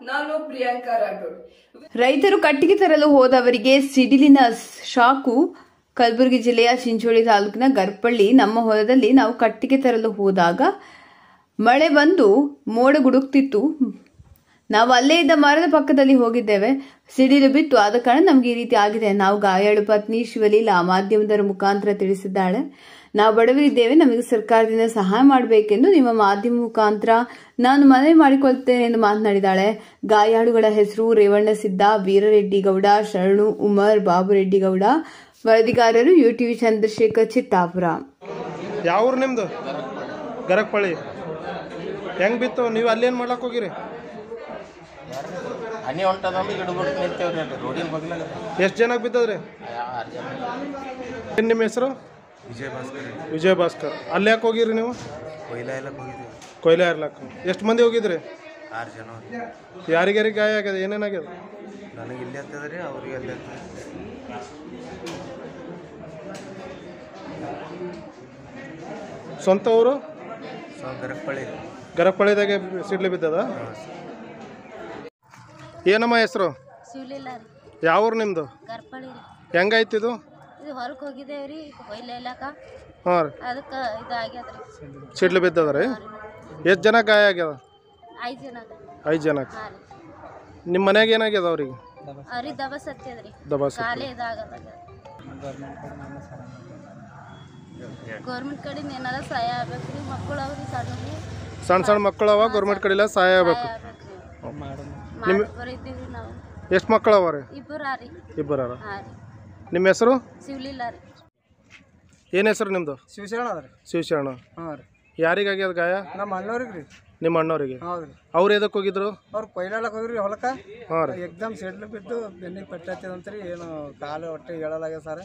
ನಾನು ಪ್ರಿಯಾಂಕಾ ರಾಠೋಡ್ ರೈತರು ಕಟ್ಟಿಗೆ ತರಲು ಹೋದವರಿಗೆ ಸಿಡಿಲಿನ ಶಾಕು ಕಲಬುರಗಿ ಜಿಲ್ಲೆಯ ಚಿಂಚೋಳಿ ತಾಲೂಕಿನ ಗರ್ಪಳ್ಳಿ ನಮ್ಮ ಹೊಲದಲ್ಲಿ ನಾವು ಕಟ್ಟಿಗೆ ತರಲು ಹೋದಾಗ ಮಳೆ ಬಂದು ಮೋಡ ಗುಡುಕ್ತಿತ್ತು ನಾವು ಅಲ್ಲೇ ಇದ್ದ ಮರದ ಪಕ್ಕದಲ್ಲಿ ಹೋಗಿದ್ದೇವೆ ಸಿಡಿಲು ಬಿತ್ತು ಆದ ಕಾರಣ ನಮ್ಗೆ ಈ ರೀತಿ ಆಗಿದೆ ನಾವು ಗಾಯಾಳು ಪತ್ನಿ ಶಿವಲೀಲಾ ಮಾಧ್ಯಮದರ ಮುಖಾಂತರ ತಿಳಿಸಿದ್ದಾಳೆ ನಾವು ಬಡವರಿದ್ದೇವೆ ನಮಗೆ ಸರ್ಕಾರದಿಂದ ಸಹಾಯ ಮಾಡಬೇಕೆಂದು ನಿಮ್ಮ ಮಾಧ್ಯಮ ಮುಖಾಂತರ ನಾನು ಮನವಿ ಮಾಡಿಕೊಳ್ತೇನೆ ಎಂದು ಮಾತನಾಡಿದಾಳೆ ಗಾಯಾಳುಗಳ ಹೆಸರು ರೇವಣ್ಣ ಸಿದ್ದ ವೀರರೆಡ್ಡಿ ಗೌಡ ಶರಣು ಉಮರ್ ಬಾಬುರೆಡ್ಡಿ ಗೌಡ ವರದಿಗಾರರು ಯುಟಿವಿ ಚಂದ್ರಶೇಖರ್ ಚಿತ್ತಾಪುರ ಯಾವ ಊರು ನಿಮ್ಮದು ಗರಕ್ಪಳ್ಳಿ ಹೆಂಗೆ ಬಿತ್ತು ನೀವು ಅಲ್ಲೇನು ಮಾಡ್ಲಕ್ಕೆ ಹೋಗಿರಿ ಹನಿ ಹೊಂಟದಂದು ಗಿಡ ಬಿಟ್ಟು ನಿಂತೇವ್ರಿ ಅಲ್ಲಿ ರೋಡಿನ ಬಗ್ಲಾಗ ಎಷ್ಟು ಜನಕ್ಕೆ ಬಿದ್ದದ್ರಿ ಆರು ಜನ ಏನು ನಿಮ್ಮ ಹೆಸರು ವಿಜಯ ಭಾಸ್ಕರ್ ವಿಜಯ ಭಾಸ್ಕರ್ ಅಲ್ಲಿ ಯಾಕೆ ಹೋಗಿರಿ ನೀವು ಕೊಯ್ಲ ಎಲ್ಲ ಹೋಗಿದ್ವಿ ಕೊಯ್ಲೆ ಇರ್ಲಕ್ಕ ಎಷ್ಟು ಮಂದಿ ಹೋಗಿದ್ರಿ ಆರು ಜನ ಯಾರಿಗ್ಯಾರಿಗೆ ಗಾಯ ಆಗ್ಯದ ಏನೇನಾಗ್ಯದ ನನಗೆ ಇಲ್ಲಿ ಹತ್ತದ್ರಿ ಅವ್ರಿಗೆ ಅಲ್ಲಿ ಹತ್ತದ ಸ್ವಂತ ಊರು ಸೊ ಗರಪಳ್ಳಿ ಗರಕ್ಪಳ್ಳಿದಾಗೆ ಸಿಡ್ಲು ಬಿದ್ದದ ಏನಮ್ಮ ಹೆಸರು ಶಿವಲಿಲ್ಲ ರೀ ಯಾವ ಊರು ನಿಮ್ಮದು ಗರ್ಪಳಿ ರೀ ಹೆಂಗಾಯ್ತಿದು ಇದು ಹೊಲಕ್ಕೆ ಹೋಗಿದ್ದೇವೆ ರೀ ಹೊಯ್ಲೆಲ್ಲಕ ಹಾಂ ರೀ ಅದಕ್ಕೆ ಇದು ಆಗ್ಯದ ರೀ ಸಿಡ್ಲು ಬಿದ್ದದ ರೀ ಎಷ್ಟು ಜನ ಗಾಯ ಆಗ್ಯದ ಐದು ಜನ ಐದು ಜನಕ್ಕೆ ಹಾಂ ರೀ ನಿಮ್ಮ ಮನ್ಯಾಗ ಏನಾಗ್ಯದ ಅವ್ರಿಗೆ ಅವ್ರಿಗೆ ದಬಸ್ ಹತ್ತದ ರೀ ದಬಾಸ್ ಕಾಲೇ ಇದಾಗದ ಗೌರ್ಮೆಂಟ್ ಕಡೆಯಿಂದ ಏನಾರ ಸಹಾಯ ಆಗ್ಬೇಕು ರೀ ಮಕ್ಕಳು ಅವ್ರಿ ಸಣ್ಣಗೆ ಸಣ್ಣ ಸಣ್ಣ ಮಕ್ಕಳು ಅವ ಗೌರ್ಮೆಂಟ್ ಕಡೆಲ್ಲ ಸಹಾಯ ಆಗ್ಬೇಕು ನಿಮ್ಮ ಇದ್ದೀವಿ ನಾವು ಎಷ್ಟು ಮಕ್ಕಳು ಅವ ರೀ ಇಬ್ಬರು ರೀ ಇಬ್ಬರ ಹಾಂ ರೀ ನಿಮ್ಮ ಹೆಸರು ಶಿವಲಿಲ್ಲ ರೀ ಏನು ಹೆಸರು ನಿಮ್ಮದು ಶಿವಶರಣ ಅದ ರೀ ಶಿವಶರಣ ಹಾಂ ರೀ ಯಾರಿಗಾಗ್ಯದ ಗಾಯ ನಮ್ಮ ಅಣ್ಣವ್ರಿಗೆ ರೀ ನಿಮ್ಮ ಅಣ್ಣವ್ರಿಗೆ ಹೌದು ರೀ ಅವ್ರು ಎದಕ್ಕೆ ಹೋಗಿದ್ರು ಅವ್ರು ಕೊಯ್ಲಾಳಕ್ಕೆ ಹೋಗ್ರಿ ಹೊಲಕ್ಕೆ ಹಾಂ ರೀ ಎಕ್ದಮ್ ಸೆಡ್ಲು ಬಿದ್ದು ಬೆನ್ನಿಗೆ ಪಟ್ಟೈತದಂತ್ರಿ ಏನು ಕಾಲು ಹೊಟ್ಟೆ ಹೇಳಲಾಗ್ಯ ಸರ್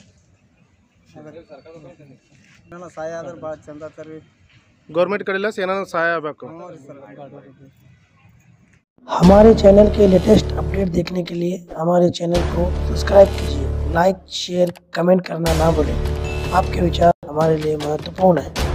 ಎಲ್ಲ ಸಹಾಯ ಆದ್ರೆ ಭಾಳ ಚಂದ ಆತಾರ ರೀ ಗೌರ್ಮೆಂಟ್ ಕಡೆಲ್ಲ ಏನಾದ್ರು ಸಹಾಯ ಆಗಬೇಕು ಹ್ಞೂ ರೀ ಸರ್ हमारे चैनल के लेटेस्ट अपडेट देखने के लिए हमारे चैनल को सब्सक्राइब कीजिए लाइक शेयर कमेंट करना ना भूलें आपके विचार हमारे लिए महत्वपूर्ण है